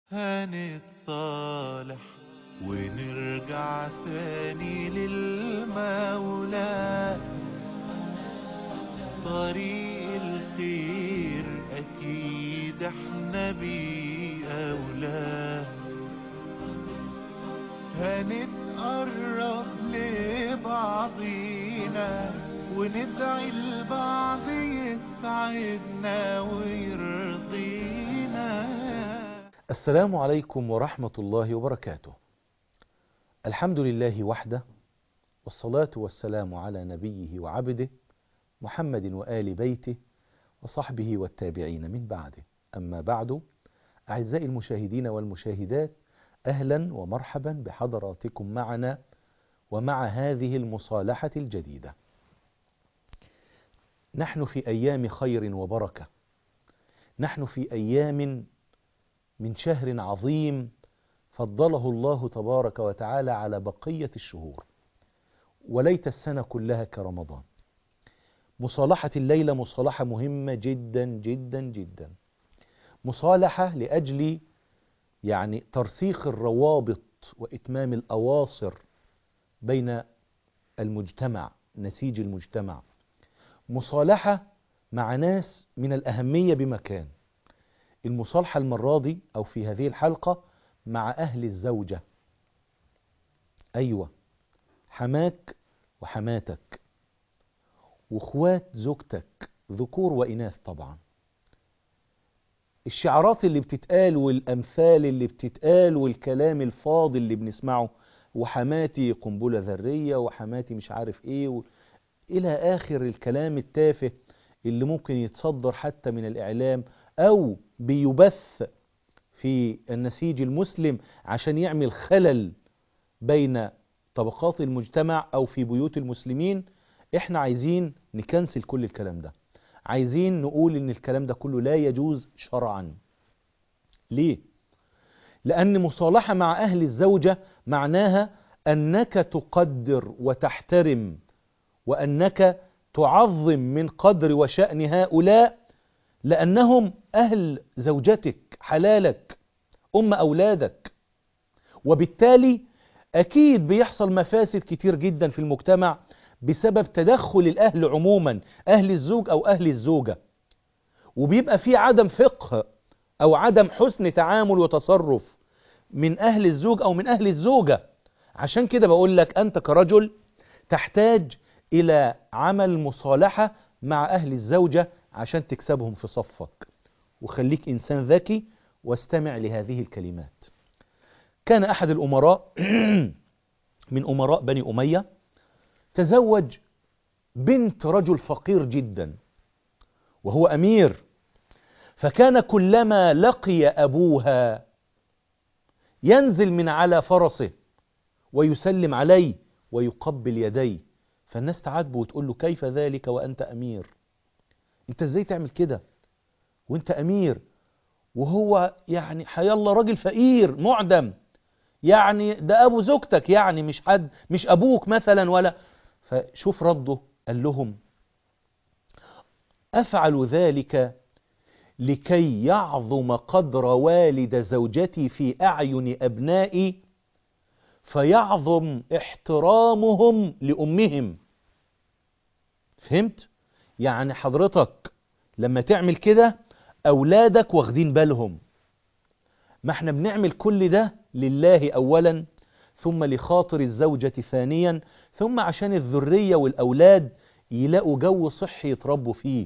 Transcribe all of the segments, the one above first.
هنتصالح ونرجع تاني للمولى طريق الخير أكيد احنا بيه أولى هنتقرب لبعضينا وندعي لبعض يسعدنا ويرضينا السلام عليكم ورحمة الله وبركاته الحمد لله وحده والصلاة والسلام على نبيه وعبده محمد وآل بيته وصحبه والتابعين من بعده أما بعد أعزائي المشاهدين والمشاهدات أهلا ومرحبا بحضراتكم معنا ومع هذه المصالحة الجديدة نحن في أيام خير وبركة نحن في أيام من شهر عظيم فضله الله تبارك وتعالى على بقية الشهور وليت السنة كلها كرمضان مصالحة الليلة مصالحة مهمة جدا جدا جدا مصالحة لأجل يعني ترسيخ الروابط وإتمام الأواصر بين المجتمع نسيج المجتمع مصالحة مع ناس من الأهمية بمكان المصالحة المرة دي أو في هذه الحلقة مع أهل الزوجة أيوة حماك وحماتك واخوات زوجتك ذكور وإناث طبعا الشعارات اللي بتتقال والأمثال اللي بتتقال والكلام الفاضي اللي بنسمعه وحماتي قنبلة ذرية وحماتي مش عارف ايه و... إلى آخر الكلام التافه اللي ممكن يتصدر حتى من الإعلام أو بيبث في النسيج المسلم عشان يعمل خلل بين طبقات المجتمع أو في بيوت المسلمين احنا عايزين نكنسل كل الكلام ده عايزين نقول ان الكلام ده كله لا يجوز شرعا ليه لان مصالحة مع اهل الزوجة معناها انك تقدر وتحترم وانك تعظم من قدر وشأن هؤلاء لانهم اهل زوجتك حلالك ام اولادك وبالتالي اكيد بيحصل مفاسد كتير جدا في المجتمع بسبب تدخل الأهل عموما أهل الزوج أو أهل الزوجة وبيبقى في عدم فقه أو عدم حسن تعامل وتصرف من أهل الزوج أو من أهل الزوجة عشان كده بقول لك أنت كرجل تحتاج إلى عمل مصالحة مع أهل الزوجة عشان تكسبهم في صفك وخليك إنسان ذكي واستمع لهذه الكلمات كان أحد الأمراء من أمراء بني أمية تزوج بنت رجل فقير جدا وهو أمير فكان كلما لقي أبوها ينزل من على فرسه ويسلم عليه ويقبل يديه فالناس تعاتبه وتقول له كيف ذلك وأنت أمير أنت إزاي تعمل كده وأنت أمير وهو يعني حيالله راجل فقير معدم يعني ده أبو زوجتك يعني مش حد مش أبوك مثلا ولا فشوف رده قال لهم أفعل ذلك لكي يعظم قدر والد زوجتي في أعين أبنائي فيعظم احترامهم لأمهم فهمت؟ يعني حضرتك لما تعمل كده أولادك واخدين بالهم ما احنا بنعمل كل ده لله أولا ثم لخاطر الزوجة ثانيا ثم عشان الذرية والأولاد يلاقوا جو صحي يتربوا فيه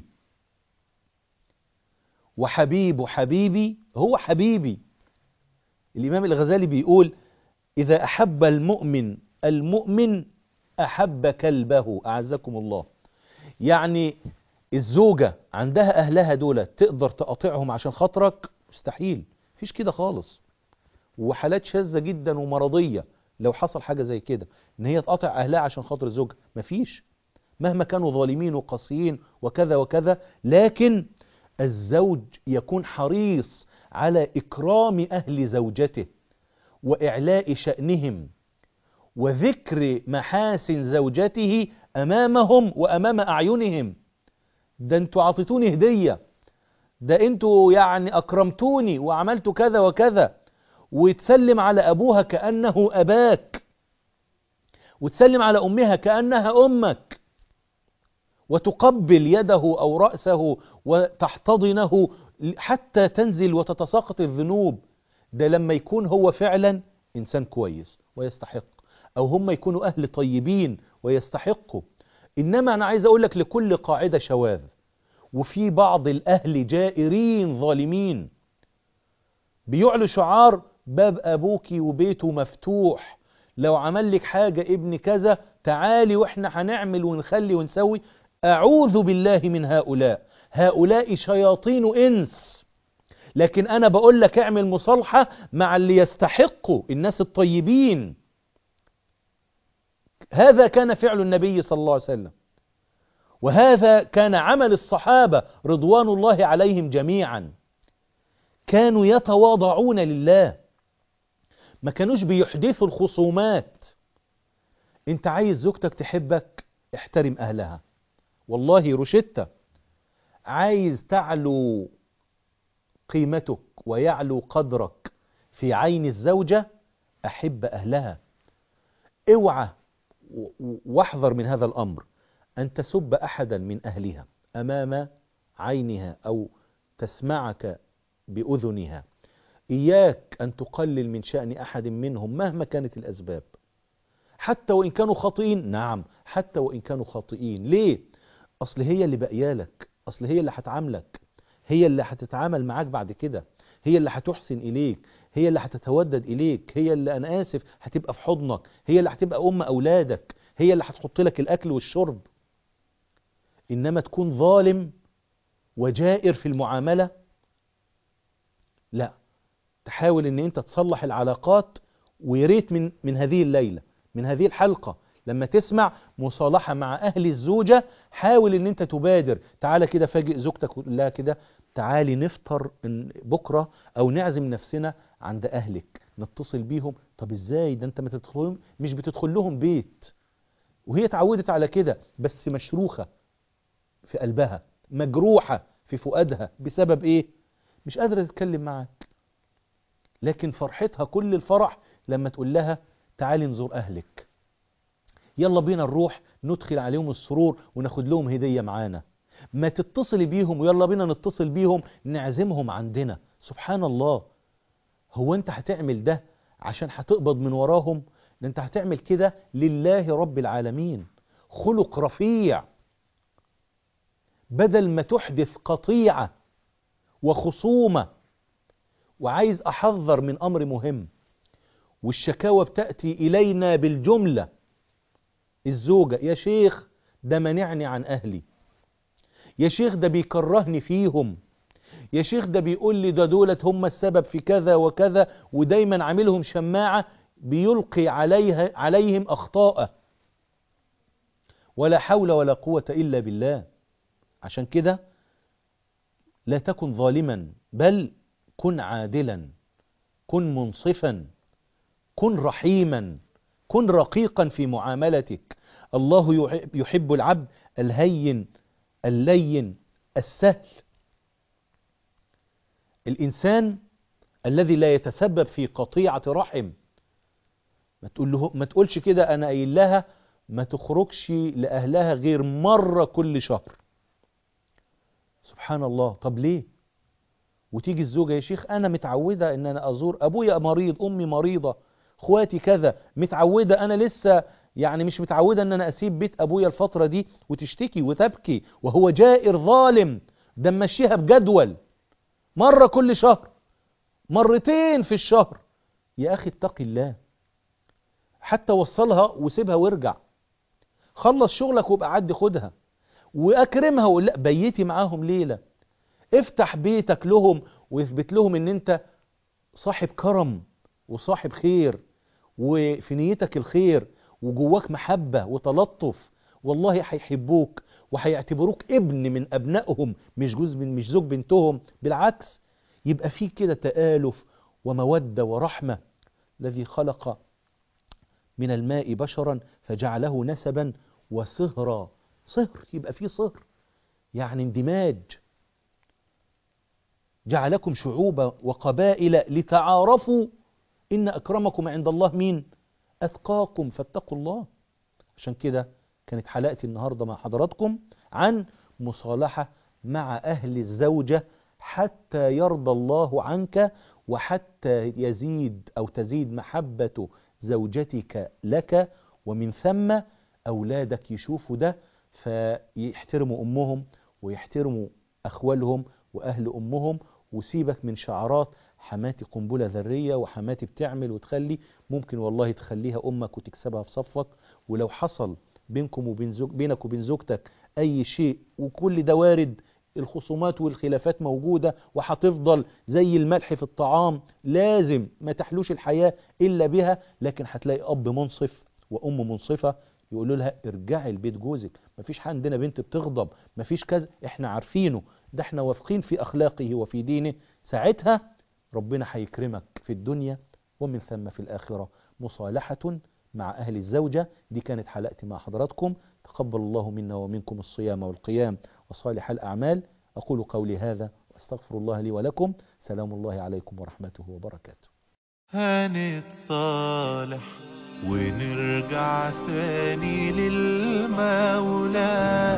وحبيب حبيبي هو حبيبي الإمام الغزالي بيقول إذا أحب المؤمن المؤمن أحب كلبه أعزكم الله يعني الزوجة عندها أهلها دولة تقدر تقاطعهم عشان خاطرك مستحيل فيش كده خالص وحالات شاذة جدا ومرضية لو حصل حاجة زي كده ان هي تقاطع اهلها عشان خاطر زوجها مفيش مهما كانوا ظالمين وقاسيين وكذا وكذا لكن الزوج يكون حريص على اكرام اهل زوجته واعلاء شأنهم وذكر محاسن زوجته امامهم وامام اعينهم ده انتوا عطيتوني هدية ده انتوا يعني اكرمتوني وعملتوا كذا وكذا وتسلم على أبوها كأنه أباك وتسلم على أمها كأنها أمك وتقبل يده أو رأسه وتحتضنه حتى تنزل وتتساقط الذنوب ده لما يكون هو فعلا إنسان كويس ويستحق أو هم يكونوا أهل طيبين ويستحقوا إنما أنا عايز أقول لك لكل قاعدة شواذ وفي بعض الأهل جائرين ظالمين بيعلوا شعار باب أبوك وبيته مفتوح لو عمل لك حاجة ابن كذا تعالي وإحنا هنعمل ونخلي ونسوي أعوذ بالله من هؤلاء هؤلاء شياطين إنس لكن أنا بقول لك اعمل مصالحة مع اللي يستحقوا الناس الطيبين هذا كان فعل النبي صلى الله عليه وسلم وهذا كان عمل الصحابة رضوان الله عليهم جميعا كانوا يتواضعون لله ما كانوش بيحدثوا الخصومات انت عايز زوجتك تحبك احترم اهلها والله روشتة عايز تعلو قيمتك ويعلو قدرك في عين الزوجة أحب أهلها اوعى واحذر من هذا الأمر أن تسب أحدا من أهلها أمام عينها أو تسمعك بأذنها إياك أن تقلل من شأن أحد منهم مهما كانت الأسباب حتى وإن كانوا خاطئين نعم حتى وإن كانوا خاطئين ليه؟ أصل هي اللي بقيالك أصل هي اللي هتعاملك هي اللي هتتعامل معاك بعد كده هي اللي هتحسن إليك هي اللي هتتودد إليك هي اللي أنا آسف هتبقى في حضنك هي اللي هتبقى أم أولادك هي اللي هتحط لك الأكل والشرب إنما تكون ظالم وجائر في المعاملة لا تحاول ان انت تصلح العلاقات ويريت من من هذه الليلة من هذه الحلقة لما تسمع مصالحة مع أهل الزوجة حاول ان انت تبادر تعالى كده فاجئ زوجتك وتقول لها كده تعالي نفطر بكرة او نعزم نفسنا عند اهلك نتصل بيهم طب ازاي ده انت ما تدخلهم مش بتدخل لهم بيت وهي اتعودت على كده بس مشروخة في قلبها مجروحة في فؤادها بسبب ايه مش قادرة تتكلم معاك لكن فرحتها كل الفرح لما تقول لها تعالي نزور أهلك يلا بينا نروح ندخل عليهم السرور وناخد لهم هدية معانا ما تتصل بيهم ويلا بينا نتصل بيهم نعزمهم عندنا سبحان الله هو انت هتعمل ده عشان هتقبض من وراهم ده انت هتعمل كده لله رب العالمين خلق رفيع بدل ما تحدث قطيعة وخصومة وعايز أحذر من أمر مهم والشكاوى بتأتي إلينا بالجملة الزوجة يا شيخ ده منعني عن أهلي يا شيخ ده بيكرهني فيهم يا شيخ ده بيقول لي ده دولت هم السبب في كذا وكذا ودايما عاملهم شماعة بيلقي عليها عليهم أخطاء ولا حول ولا قوة إلا بالله عشان كده لا تكن ظالما بل كن عادلا كن منصفا كن رحيما كن رقيقا في معاملتك الله يحب العبد الهين اللين السهل الإنسان الذي لا يتسبب في قطيعة رحم ما تقول له ما تقولش كده أنا قايل لها ما تخرجش لأهلها غير مرة كل شهر سبحان الله طب ليه وتيجي الزوجة يا شيخ أنا متعودة إن أنا أزور أبويا مريض أمي مريضة اخواتي كذا متعودة أنا لسه يعني مش متعودة إن أنا أسيب بيت أبويا الفترة دي وتشتكي وتبكي وهو جائر ظالم ده مشيها بجدول مرة كل شهر مرتين في الشهر يا أخي اتق الله حتى وصلها وسيبها وارجع خلص شغلك وابقى عدي خدها واكرمها وقول لا بيتي معاهم ليلة افتح بيتك لهم واثبت لهم ان انت صاحب كرم وصاحب خير وفي نيتك الخير وجواك محبة وتلطف والله هيحبوك وهيعتبروك ابن من ابنائهم مش جزء من مش زوج بنتهم بالعكس يبقى في كده تآلف ومودة ورحمة الذي خلق من الماء بشرا فجعله نسبا وصهرا صهر يبقى فيه صهر يعني اندماج جعلكم شعوبا وقبائل لتعارفوا إن أكرمكم عند الله مين أتقاكم فاتقوا الله عشان كده كانت حلقتي النهاردة مع حضراتكم عن مصالحة مع أهل الزوجة حتى يرضى الله عنك وحتى يزيد أو تزيد محبة زوجتك لك ومن ثم أولادك يشوفوا ده فيحترموا أمهم ويحترموا أخوالهم وأهل أمهم وسيبك من شعارات حماتي قنبلة ذرية وحماتي بتعمل وتخلي ممكن والله تخليها أمك وتكسبها في صفك ولو حصل بينكم وبين زوج بينك وبين زوجتك أي شيء وكل ده وارد الخصومات والخلافات موجودة وهتفضل زي الملح في الطعام لازم ما تحلوش الحياة إلا بها لكن هتلاقي أب منصف وأم منصفة يقولوا لها ارجعي لبيت جوزك مفيش عندنا بنت بتغضب مفيش كذا احنا عارفينه ده احنا واثقين في أخلاقه وفي دينه ساعتها ربنا هيكرمك في الدنيا ومن ثم في الآخرة مصالحة مع أهل الزوجة دي كانت حلقتي مع حضراتكم تقبل الله منا ومنكم الصيام والقيام وصالح الأعمال أقول قولي هذا وأستغفر الله لي ولكم سلام الله عليكم ورحمته وبركاته هنتصالح ونرجع تاني للمولى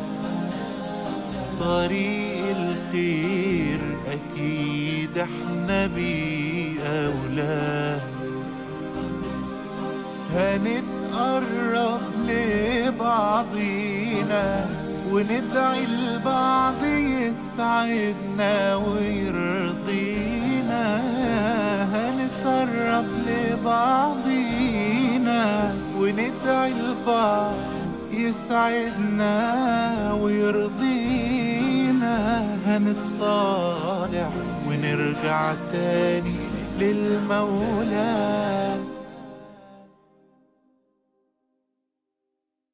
طريق الخير أكيد احنا بيه أولى هنتقرب لبعضينا وندعي البعض يسعدنا ويرضينا هنتقرب لبعضينا وندعي البعض يسعدنا ويرضينا هنتصالح ونرجع تاني للمولى